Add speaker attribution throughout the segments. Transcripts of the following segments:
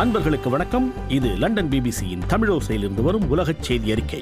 Speaker 1: அன்பர்களுக்கு வணக்கம் இது லண்டன் பிபிசியின் தமிழோசையிலிருந்து வரும் உலகச் செய்தி அறிக்கை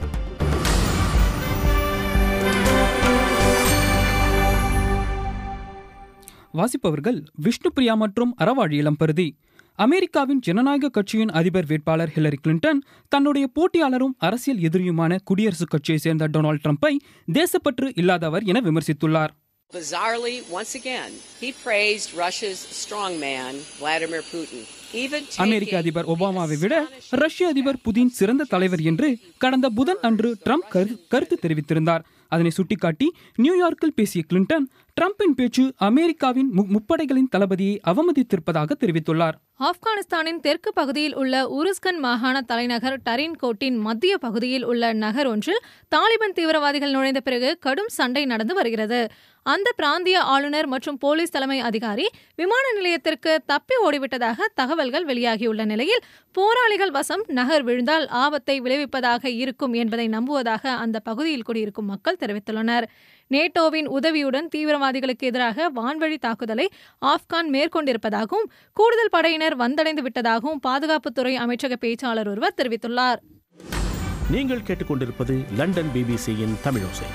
Speaker 2: வாசிப்பவர்கள் விஷ்ணுபிரியா மற்றும் அறவாழி இளம்பருதி அமெரிக்காவின் ஜனநாயக கட்சியின் அதிபர் வேட்பாளர் ஹிலரி கிளின்டன் தன்னுடைய போட்டியாளரும் அரசியல் எதிரியுமான குடியரசுக் கட்சியை சேர்ந்த டொனால்ட் ட்ரம்ப்பை தேசப்பற்று இல்லாதவர் என விமர்சித்துள்ளார்
Speaker 3: Bizarrely, once again, he praised Russia's strongman, Vladimir Putin. Even
Speaker 2: America
Speaker 3: taking
Speaker 2: அதிபர்
Speaker 3: the
Speaker 2: ஒபாமாவை விட
Speaker 3: astonishing
Speaker 2: ரஷ்ய அதிபர் புதின் சிறந்த தலைவர் என்று கடந்த புதன் அன்று ட்ரம்ப் கரு- கருத்து தெரிவித்திருந்தார் அதனை சுட்டிக்காட்டி நியூயார்க்கில் பேசிய கிளின்டன் ட்ரம்பின் பேச்சு அமெரிக்காவின் மு- முப்படைகளின் தளபதியை அவமதித்திருப்பதாக தெரிவித்துள்ளார்
Speaker 4: ஆப்கானிஸ்தானின் தெற்கு பகுதியில் உள்ள உருஸ்கன் மாகாண தலைநகர் டரின் கோட்டின் மத்திய பகுதியில் உள்ள நகர் ஒன்றில் தாலிபான் தீவிரவாதிகள் நுழைந்த பிறகு கடும் சண்டை நடந்து வருகிறது அந்த பிராந்திய ஆளுநர் மற்றும் போலீஸ் தலைமை அதிகாரி விமான நிலையத்திற்கு தப்பி ஓடிவிட்டதாக தகவல்கள் வெளியாகியுள்ள நிலையில் போராளிகள் வசம் நகர் விழுந்தால் ஆபத்தை விளைவிப்பதாக இருக்கும் என்பதை நம்புவதாக அந்த பகுதியில் குடியிருக்கும் மக்கள் தெரிவித்துள்ளனர் நேட்டோவின் உதவியுடன் தீவிரவாதிகளுக்கு எதிராக வான்வழி தாக்குதலை ஆப்கான் மேற்கொண்டிருப்பதாகவும் கூடுதல் படையினர் வந்தடைந்து விட்டதாகவும் பாதுகாப்புத்துறை அமைச்சக பேச்சாளர் ஒருவர் தெரிவித்துள்ளார்
Speaker 1: நீங்கள் கேட்டுக்கொண்டிருப்பது லண்டன் பிபிசியின் தமிழோசை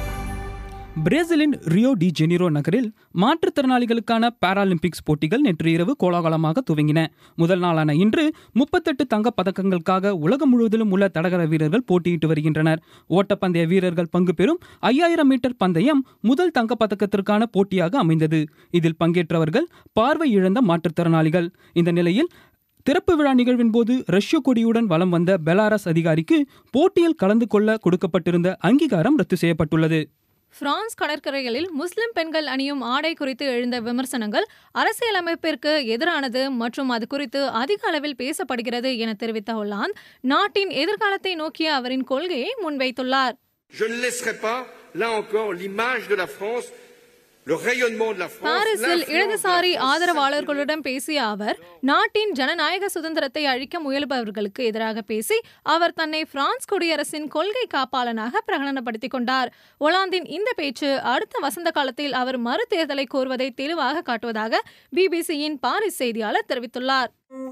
Speaker 2: பிரேசிலின் ரியோ டி ஜெனிரோ நகரில் மாற்றுத்திறனாளிகளுக்கான பாராலிம்பிக்ஸ் போட்டிகள் நேற்று இரவு கோலாகலமாக துவங்கின முதல் நாளான இன்று முப்பத்தெட்டு தங்கப் பதக்கங்களுக்காக உலகம் முழுவதிலும் உள்ள தடகள வீரர்கள் போட்டியிட்டு வருகின்றனர் ஓட்டப்பந்தய வீரர்கள் பங்கு பெறும் ஐயாயிரம் மீட்டர் பந்தயம் முதல் தங்கப் பதக்கத்திற்கான போட்டியாக அமைந்தது இதில் பங்கேற்றவர்கள் பார்வை இழந்த மாற்றுத்திறனாளிகள் இந்த நிலையில் திறப்பு விழா நிகழ்வின் போது ரஷ்ய கொடியுடன் வலம் வந்த பெலாரஸ் அதிகாரிக்கு போட்டியில் கலந்து கொள்ள கொடுக்கப்பட்டிருந்த அங்கீகாரம் ரத்து செய்யப்பட்டுள்ளது
Speaker 4: பிரான்ஸ் கடற்கரைகளில் முஸ்லிம் பெண்கள் அணியும் ஆடை குறித்து எழுந்த விமர்சனங்கள் அரசியலமைப்பிற்கு எதிரானது மற்றும் அது குறித்து அதிக அளவில் பேசப்படுகிறது என தெரிவித்த ஹொல்லாந்து நாட்டின் எதிர்காலத்தை நோக்கிய அவரின் கொள்கையை முன்வைத்துள்ளார்
Speaker 5: Je ne laisserai pas, là encore, l'image de la France, le rayonnement de la France.
Speaker 4: பாரிஸில்
Speaker 5: l'influence de la
Speaker 4: இடதுசாரி
Speaker 5: France
Speaker 4: ஆதரவாளர்களுடன் பேசிய அவர் நாட்டின் ஜனநாயக சுதந்திரத்தை அழிக்க முயல்பவர்களுக்கு எதிராக பேசி அவர் தன்னை பிரான்ஸ் குடியரசின் கொள்கை காப்பாளனாக பிரகடனப்படுத்திக் கொண்டார் ஒலாந்தின் இந்த பேச்சு அடுத்த வசந்த காலத்தில் அவர் மறு தேர்தலை கோருவதை தெளிவாக காட்டுவதாக பிபிசியின் பாரிஸ் செய்தியாளர் தெரிவித்துள்ளார்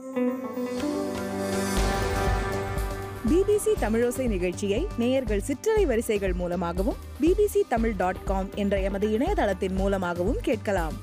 Speaker 6: பிபிசி தமிழோசை நிகழ்ச்சியை நேயர்கள் சிற்றலை வரிசைகள் மூலமாகவும் பிபிசி தமிழ் டாட் காம் என்ற எமது இணையதளத்தின் மூலமாகவும் கேட்கலாம்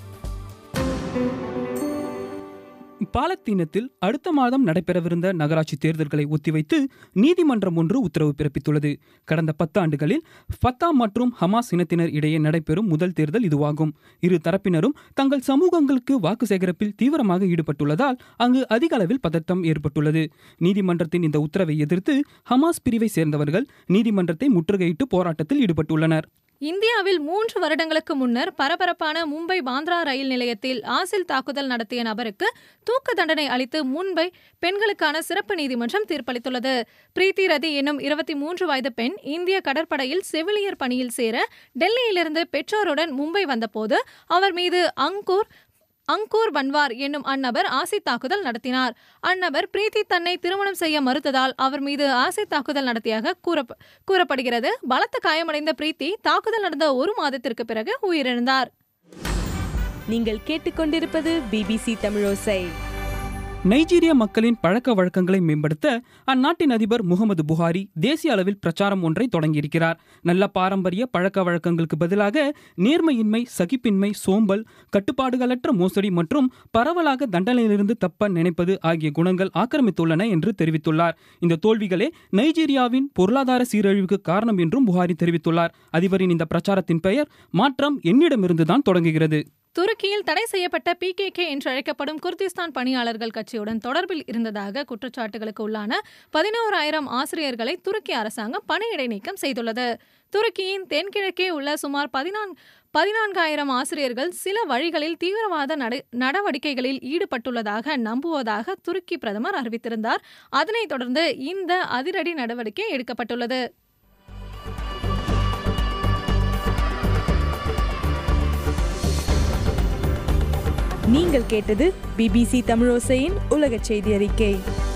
Speaker 2: பாலத்தீனத்தில் அடுத்த மாதம் நடைபெறவிருந்த நகராட்சி தேர்தல்களை ஒத்திவைத்து நீதிமன்றம் ஒன்று உத்தரவு பிறப்பித்துள்ளது கடந்த பத்து ஆண்டுகளில் ஃபத்தா மற்றும் ஹமாஸ் இனத்தினர் இடையே நடைபெறும் முதல் தேர்தல் இதுவாகும் இரு தரப்பினரும் தங்கள் சமூகங்களுக்கு வாக்கு சேகரிப்பில் தீவிரமாக ஈடுபட்டுள்ளதால் அங்கு அதிக அளவில் பதட்டம் ஏற்பட்டுள்ளது நீதிமன்றத்தின் இந்த உத்தரவை எதிர்த்து ஹமாஸ் பிரிவை சேர்ந்தவர்கள் நீதிமன்றத்தை முற்றுகையிட்டு போராட்டத்தில் ஈடுபட்டுள்ளனர்
Speaker 4: இந்தியாவில் மூன்று வருடங்களுக்கு முன்னர் பரபரப்பான மும்பை பாந்த்ரா ரயில் நிலையத்தில் ஆசில் தாக்குதல் நடத்திய நபருக்கு தூக்கு தண்டனை அளித்து மும்பை பெண்களுக்கான சிறப்பு நீதிமன்றம் தீர்ப்பளித்துள்ளது பிரீத்தி ரதி என்னும் இருபத்தி மூன்று வயது பெண் இந்திய கடற்படையில் செவிலியர் பணியில் சேர டெல்லியிலிருந்து பெற்றோருடன் மும்பை வந்தபோது அவர் மீது அங்கூர் அங்கூர் பன்வார் என்னும் அந்நபர் ஆசிட் தாக்குதல் நடத்தினார் அந்நபர் பிரீத்தி தன்னை திருமணம் செய்ய மறுத்ததால் அவர் மீது ஆசிட் தாக்குதல் நடத்தியாக கூறப்ப- கூறப்படுகிறது பலத்த காயமடைந்த பிரீத்தி தாக்குதல் நடந்த ஒரு மாதத்திற்கு பிறகு உயிரிழந்தார்
Speaker 7: நீங்கள் கேட்டுக்கொண்டிருப்பது பிபிசி தமிழோசை
Speaker 2: நைஜீரிய மக்களின் பழக்க வழக்கங்களை மேம்படுத்த அந்நாட்டின் அதிபர் முகமது புகாரி தேசிய அளவில் பிரச்சாரம் ஒன்றை தொடங்கியிருக்கிறார் நல்ல பாரம்பரிய பழக்க வழக்கங்களுக்கு பதிலாக நேர்மையின்மை சகிப்பின்மை சோம்பல் கட்டுப்பாடுகளற்ற மோசடி மற்றும் பரவலாக தண்டனையிலிருந்து தப்ப நினைப்பது ஆகிய குணங்கள் ஆக்கிரமித்துள்ளன என்று தெரிவித்துள்ளார் இந்த தோல்விகளே நைஜீரியாவின் பொருளாதார சீரழிவுக்கு காரணம் என்றும் புகாரி தெரிவித்துள்ளார் அதிபரின் இந்த பிரச்சாரத்தின் பெயர் மாற்றம் என்னிடமிருந்துதான் தொடங்குகிறது
Speaker 4: துருக்கியில் தடை செய்யப்பட்ட பிகேகே என்று அழைக்கப்படும் குர்திஸ்தான் பணியாளர்கள் கட்சியுடன் தொடர்பில் இருந்ததாக குற்றச்சாட்டுகளுக்கு உள்ளான பதினோராயிரம் ஆசிரியர்களை துருக்கி அரசாங்கம் பணியிடை நீக்கம் செய்துள்ளது துருக்கியின் தென்கிழக்கே உள்ள சுமார் பதினான்கு பதினான்காயிரம் ஆசிரியர்கள் சில வழிகளில் தீவிரவாத நட- நடவடிக்கைகளில் ஈடுபட்டுள்ளதாக நம்புவதாக துருக்கி பிரதமர் அறிவித்திருந்தார் அதனைத் தொடர்ந்து இந்த அதிரடி நடவடிக்கை எடுக்கப்பட்டுள்ளது
Speaker 6: நீங்கள் கேட்டது பிபிசி தமிழோசையின் உலகச் செய்தி அறிக்கை